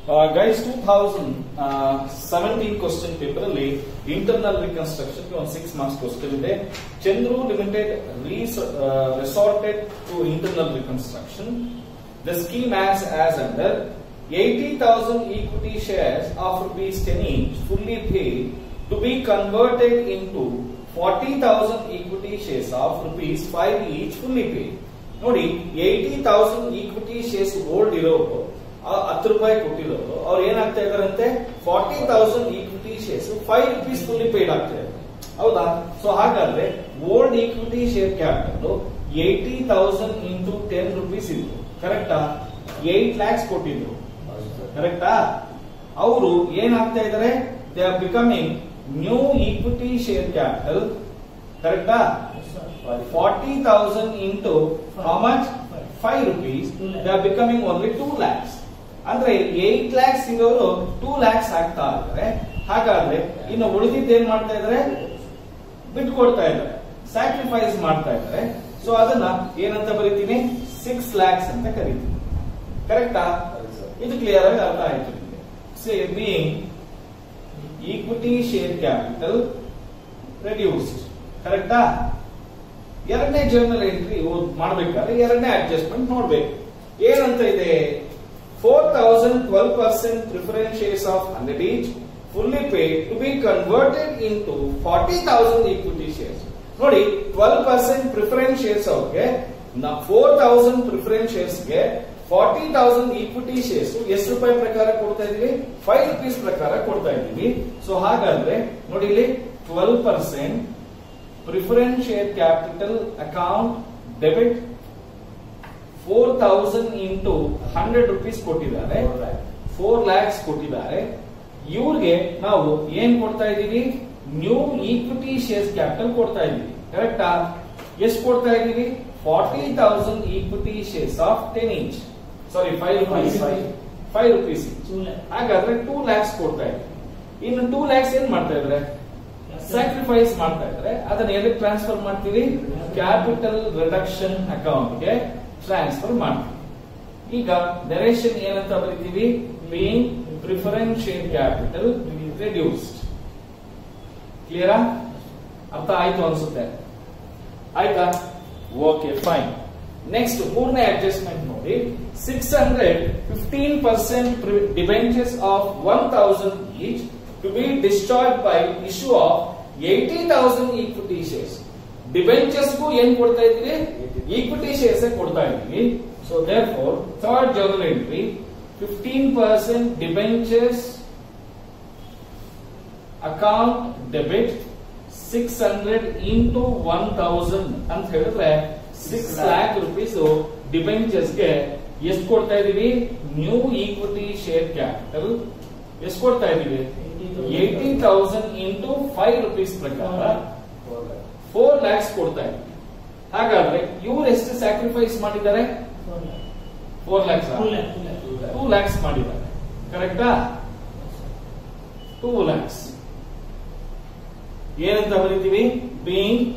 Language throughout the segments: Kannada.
guys two thousand seventeen question paper ಅಲ್ಲಿ ಇಂಟರ್ನಲ್ ರಿಕನ್ಸ್ಟ್ರಕ್ಷನ್ ಒಂದು ಸಿಕ್ಸ್ ಮಾರ್ಕ್ಸ್ ಕ್ವಶನ್ ಇದೆ Chandru limited resorted to internal reconstruction the scheme as as under eighty thousand equity shares of rupees ten each fully paid to be converted in to forty thousand equity shares of rupees five each fully paid ನೋಡಿ eighty thousand equity shares hold ಇರೋರು ಹತ್ತು ರೂಪಾಯಿ ಕೊಟ್ಟಿರೋರು ಅವ್ರು ಏನಾಗ್ತಾ ಇದಾರಂತೆ forty thousand equity shares five rupees fully paid ಆಗ್ತಾ ಇದೆ ಹೌದಾ ಸೊ ಹಾಗಾದ್ರೆ old equity share capital eighty thousand into ten rupees ಇತ್ತು ಕರೆಕ್ಟಾ ಏಟ್ ಲ್ಯಾಕ್ಸ್ ಕೊಟ್ಟಿದ್ರು ಕರೆಕ್ಟಾ ಅವರು ಏನಾಗ್ತಾ ಇದಾರೆ they are becoming new equity share capital ಕರೆಕ್ಟಾ forty thousand into how much five rupees they are becoming only two lakhs ಅಂದ್ರೆ ಏಟ್ ಲ್ಯಾಕ್ಸ್ ಇರೋರು ಟೂ ಲ್ಯಾಕ್ಸ್ ಆಗ್ತಾ ಇದ್ದಾರೆ ಹಾಗಾದ್ರೆ ಇನ್ನು ಉಳಿದಿದ್ದು ಏನ್ ಮಾಡ್ತಾ ಇದಾರೆ ಬಿಟ್ಕೊಡ್ತಾ ಇದ್ದಾರೆ ಸ್ಯಾಕ್ರಿಫೈಸ್ ಮಾಡ್ತಾ ಇದ್ದಾರೆ ಸೊ ಅದನ್ನ ಏನಂತ ಬರೀತೀನಿ ಸಿಕ್ಸ್ ಲ್ಯಾಕ್ಸ್ ಅಂತ ಕರಿತೀನಿ ಕರೆಕ್ಟಾ ಇದು ಕ್ಲಿಯರ್ ಆಗಿ ಅರ್ಥ ಆಯ್ತು say being equity share capital reduced ಕರೆಕ್ಟಾ ಎರಡನೇ ಜರ್ನಲ್ ಎಂಟ್ರಿ ಮಾಡ್ಬೇಕಾದ್ರೆ ಎರಡನೇ ಅಡ್ಜಸ್ಟ್ಮೆಂಟ್ ನೋಡ್ಬೇಕು ಏನಂತ ಇದೆ four thousand twelve percent preference shares of hundred each fully paid to be converted in to forty thousand equity shares ನೋಡಿ ಟ್ವೆಲ್ ಪರ್ಸೆಂಟ್ ಪ್ರಿಫರೆನ್ಸ್ ಶೇರ್ಸ್ ಅವ್ರಿಗೆ ಫೋರ್ ತೌಸಂಡ್ ಪ್ರಿಫರೆನ್ಸ್ ಶೇರ್ಸ್ಗೆ ಫಾರ್ಟಿ ತೌಸಂಡ್ ಈಕ್ವಿಟಿ ಶೇರ್ಸ್ ಎಷ್ಟು ರೂಪಾಯಿ ಪ್ರಕಾರ ಕೊಡ್ತಾ ಇದೀವಿ ಫೈವ್ ರುಪೀಸ್ ಪ್ರಕಾರ ಕೊಡ್ತಾ ಇದೀವಿ ಸೊ ಹಾಗಾದ್ರೆ ನೋಡಿ ಇಲ್ಲಿ twelve percent preference share capital account debit four thousand into hundred rupees ಕೊಟ್ಟಿದ್ದಾರೆ ಫೋರ್ ಲ್ಯಾಕ್ಸ್ ಕೊಟ್ಟಿದ್ದಾರೆ ಇವ್ರಿಗೆ ನಾವು ಏನ್ ಕೊಡ್ತಾ ಇದೀವಿ ನ್ಯೂ ಈಕ್ವಿಟಿ ಶೇರ್ಸ್ ಕ್ಯಾಪಿಟಲ್ ಕೊಡ್ತಾ ಇದೀವಿ ಕರೆಕ್ಟಾ ಎಷ್ಟು ಕೊಡ್ತಾ ಇದೀವಿ forty thousand equity shares of ten inch sorry five rupees five rupees ಹಾಗಾದ್ರೆ ಟೂ ಲ್ಯಾಕ್ಸ್ ಕೊಡ್ತಾ ಇದ್ವಿ ಇನ್ನು ಟೂ ಲ್ಯಾಕ್ಸ್ ಏನ್ ಮಾಡ್ತಾ ಇದ್ರೆ ಸ್ಯಾಕ್ರಿಫೈಸ್ ಮಾಡ್ತಾ ಇದ್ರೆ ಅದನ್ನ ಎದಕ್ಕೆ ಟ್ರಾನ್ಸ್ಫರ್ ಮಾಡ್ತೀವಿ ಕ್ಯಾಪಿಟಲ್ ರಿಡಕ್ಷನ್ ಅಕೌಂಟ್ಗೆ ಟ್ರಾನ್ಸ್ಫರ್ ಮಾಡ್ತೀವಿ ಈಗ ಡೈರೆಕ್ಷನ್ ಏನಂತ ಬರೀತೀವಿ being preference share capital reduced ಕ್ಲಿಯರಾ ಅರ್ಥ ಆಯ್ತು ಅನ್ಸುತ್ತೆ ಆಯ್ತಾ ಓಕೆ ಫೈನ್ ನೆಕ್ಸ್ಟ್ ಮೂರನೇ ಅಡ್ಜಸ್ಟ್ಮೆಂಟ್ ನೋಡಿ six hundred fifteen percent debentures of one thousand each to be discharge by issue of eighty thousand equity shares ಡಿಬೆಂಚರ್ಸ್ಗೂ ಏನ್ ಕೊಡ್ತಾ ಇದ್ವಿ ಈಕ್ವಿಟಿ ಶೇರ್ಸ್ ಕೊಡ್ತಾ ಇದ್ವಿ so therefore third journal entry fifteen percent debentures account debit six hundred into one thousand ಅಂತ ಹೇಳಿದ್ರೆ ಸಿಕ್ಸ್ ಲ್ಯಾಕ್ ರುಪೀಸ್ ಡಿಬೆಂಚರ್ಸ್ಗೆ ಎಷ್ಟು ಕೊಡ್ತಾ ಇದೀವಿ ನ್ಯೂ ಈಕ್ವಿಟಿ ಶೇರ್ ಕ್ಯಾಪಿಟಲ್ ಎಷ್ಟು ಕೊಡ್ತಾ ಇದೀವಿ eighty thousand into five rupees ಪ್ರಕಾರ ಫೋರ್ ಲ್ಯಾಕ್ಸ್ ಕೊಡ್ತಾ ಇದೀವಿ ಹಾಗಾದ್ರೆ ಇವ್ರು ಎಷ್ಟು ಸ್ಯಾಕ್ರಿಫೈಸ್ ಮಾಡಿದ್ದಾರೆ ಫೋರ್ ಲ್ಯಾಕ್ಸ್ ಟೂ ಲ್ಯಾಕ್ಸ್ ಮಾಡಿದ್ದಾರೆ ಕರೆಕ್ಟಾ ಟೂ ಲ್ಯಾಕ್ಸ್ ಏನಂತ ಬರೀತೀವಿ ಬೀಯಿಂಗ್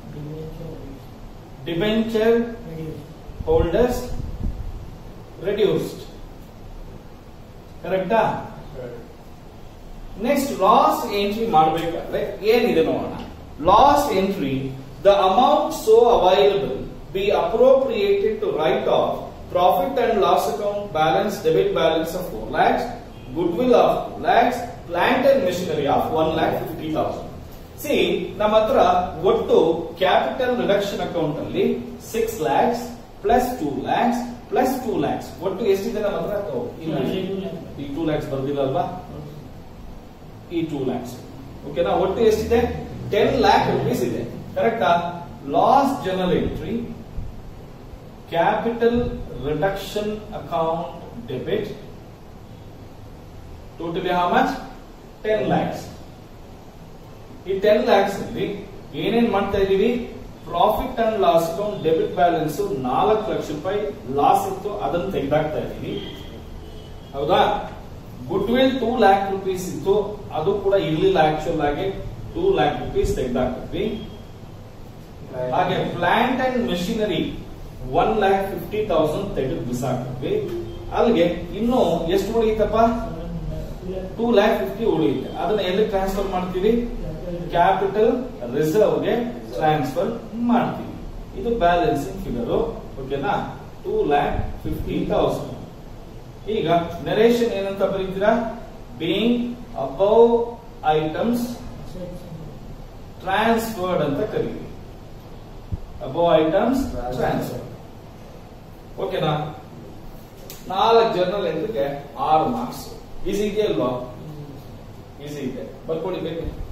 ಡಿಬೆಂಚರ್ ಹೋಲ್ಡರ್ಸ್ ರೆಡ್ಯೂಸ್ಡ್ ಕರೆಕ್ಟಾ ನೆಕ್ಸ್ಟ್ ಲಾಸ್ ಎಂಟ್ರಿ ಮಾಡಬೇಕಾದ್ರೆ ಏನಿದೆ ನೋಡೋಣ loss entry the amount so available be appropriated to write off profit and loss account balance debit balance of four lakhs goodwill of two lakhs plant and machinery of one lakh fifty thousand see ನಮ್ಮ ಹತ್ರ ಒಟ್ಟು ಕ್ಯಾಪಿಟಲ್ ರಿಡಕ್ಷನ್ ಅಕೌಂಟ್ ಅಲ್ಲಿ six lakhs plus two lakhs plus two lakhs ಒಟ್ಟು ಎಷ್ಟಿದೆ ನಮ್ಮ ಹತ್ರ ಓ, ಇಲ್ಲಿ ಈ ಟೂ ಲ್ಯಾಕ್ಸ್ ಬರ್ದಿಲ್ಲಲ್ವಾ ಈ ಟೂ ಲ್ಯಾಕ್ಸ್ ಓಕೆನಾ ಒಟ್ಟು ಎಷ್ಟಿದೆ ಟೆನ್ ಲ್ಯಾಕ್ ರುಪೀಸ್ ಇದೆ ಕರೆಕ್ಟಾ loss journal entry capital reduction account debit totally how much ten lakhs ಈ ಟೆನ್ ಲ್ಯಾಕ್ಸ್ ಅಲ್ಲಿ ಏನೇನ್ ಮಾಡ್ತಾ ಇದೀವಿ profit and loss account debit balance ನಾಲ್ಕು ಲಕ್ಷ ರೂಪಾಯಿ ಲಾಸ್ ಇತ್ತು ಅದನ್ನ ತೆಗೆದಾಕ್ತಾ ಇದೀವಿ ಹೌದಾ goodwill two lakh rupees ಇತ್ತು ಅದು ಕೂಡ ಇರ್ಲಿಲ್ಲ ಆಕ್ಚುಲ್ ಆಗಿ ಟೂ ಲ್ಯಾಕ್ ರುಪೀಸ್ ತೆಗೆದಾಕ್ತಿದ್ವಿ ಹಾಗೆ plant and machinery one lakh fifty thousand ತೆಗೆದು ಬಿಸಾಕಿದ್ವಿ ಅಲ್ಲಿಗೆ ಇನ್ನು ಎಷ್ಟು ಉಳಿಯುತ್ತಪ್ಪ ಟೂ ಲ್ಯಾಕ್ ಫಿಫ್ಟಿ ಉಳಿಯುತ್ತೆ ಅದನ್ನ ಎಲ್ಲಿ ಟ್ರಾನ್ಸ್ಫರ್ ಮಾಡ್ತೀವಿ ಕ್ಯಾಪಿಟಲ್ ರಿಸರ್ವ್ಗೆ ಟ್ರಾನ್ಸ್ಫರ್ ಮಾಡ್ತೀವಿ ಇದು ಬ್ಯಾಲೆನ್ಸಿಂಗ್ ಫಿಗರ್ ಓಕೆನಾ ಟೂ ಲ್ಯಾಕ್ ಫಿಫ್ಟಿ ತೌಸಂಡ್ ಈಗ ನರೇಶನ್ ಏನಂತ ಬರೀತೀರಾ ಬೀಯಿಂಗ್ ಅಬೌವ್ ಐಟಮ್ಸ್ ಟ್ರಾನ್ಸ್ಫರ್ಡ್ ಅಂತ ಕರೀತೀವಿ ಅಬೌವ್ ಐಟಮ್ಸ್ ಟ್ರಾನ್ಸ್ಫರ್ ಓಕೆನಾ ನಾಲ್ಕು ಜರ್ನಲ್ ಎಂಟ್ರಿಗೆ ಆರು ಮಾರ್ಕ್ಸ್ ಈಸಿ ಇದೆಯಲ್ವಾ ಈಸಿ ಇದೆ ಬರ್ಕೊಳ್ಳಿ ಬೇಕು